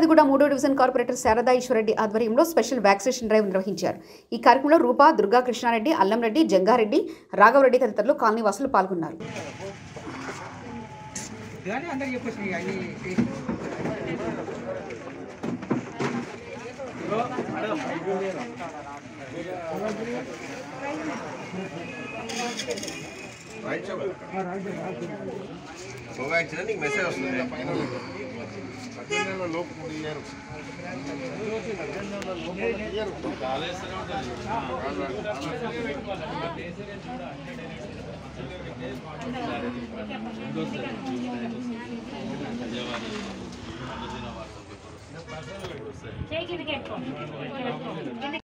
సోమాజిగూడ మూడో division corporator Sharada Eswara Reddy ఆధ్వర్యంలో special vaccination drive నిర్వహించారు ఈ కార్యక్రమంలో రూపా దుర్గా కృష్ణారెడ్డి అల్లంరెడ్డి జంగారెడ్డి రాఘవరెడ్డి తదితరులు కాలనీ వాసులు పాల్గొన్నారు కానీ అందరికి చెప్పొచ్చు ఇక అన్ని చేసి. కోవాక్సిన్ నీకు మెసేజ్ వస్తుంది చేయి కిందకి పెట్టుకో